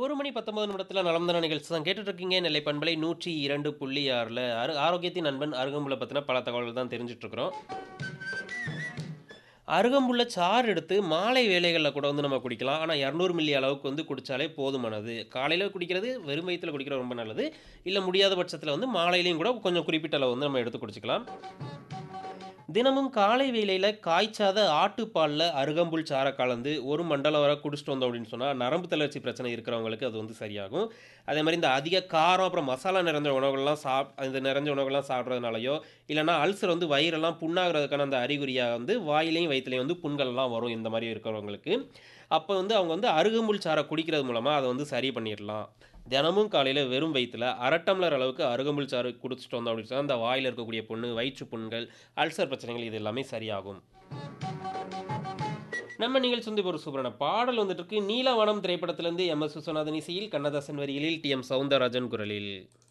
ஒரு மணி 19 நிமிடத்துல நலம் தான நிகழ்ச்சி தான் கேட்டுட்டு இருக்கீங்க. நெல்லை பண்பலை 102.6ல ஆரு ஆரோக்கியத்தின் நண்பன் அருகம்புல்ல பத்தின பல தகவல்கள் தான் தெரிஞ்சுட்டு இருக்கிறோம். அருகம்புல்ல சாறு எடுத்து மாலை வேளைகள்ல கூட வந்து நம்ம குடிக்கலாம். ஆனா 200 மில்லி அளவுக்கு வந்து குடிச்சாலே போதுமானது. காலையில குடிக்கிறது வெறும் வயித்துல குடிக்கிறது ரொம்ப நல்லது. இல்ல முடியாத பட்சத்துல வந்து மாலையிலயும் கூட கொஞ்சம் குறிப்பிட்ட அளவு வந்து நம்ம எடுத்து குடிச்சுக்கலாம். தினமும் காலை வேளையில காய்ச்சாத ஆட்டுப்பால்ல அருகம்புல் சாற கலந்து ஒரு மண்டலம் வரை குடிச்சிட்டு வந்தோம் அப்படின்னு சொன்னா, நரம்பு தளர்ச்சி பிரச்சனை இருக்கிறவங்களுக்கு அது வந்து சரியாகும். அதே மாரி இந்த அதிக காரம், அப்புறம் மசாலா நிறைந்த உணவுகள்லாம் சாப் இந்த நிறைஞ்ச உணவுகள்லாம் சாப்பிடுறதுனாலயோ, இல்லன்னா அல்சர் வந்து வயிறெல்லாம் புண்ணாகுறதுக்கான அந்த அறிகுறியா வந்து வாயிலயும், வயித்துலயும் வந்து புண்கள்லாம் வரும் இந்த மாரி இருக்கிறவங்களுக்கு. அப்ப வந்து அவங்க வந்து அருகம்புல் சாற குடிக்கிறது மூலமா அத வந்து சரி பண்ணிறலாம். தினமும் காலையில வெறும் வயித்துல 1/2 டம்ளர் அளவுக்கு அருகம்புல் சாறு குடிச்சிட்டு வந்தோம் அப்படின்னு சொன்னா, அந்த வாயில இருக்கக்கூடிய புண்ணு, வயிற்று புண்கள், அல்சர் பிரச்சனைகள் இது எல்லாமே சரியாகும். நம்ம நிகழ்ச்சி வந்து இப்போ ஒரு சூப்பரான பாடல் வந்துட்டு இருக்கு. நீலவனம் திரைப்படத்திலிருந்து எம்.எஸ். விஸ்வநாதன் இசையில், கண்ணதாசன் வரிகளில் டி.எம். சௌந்தரராஜன் குரலில்.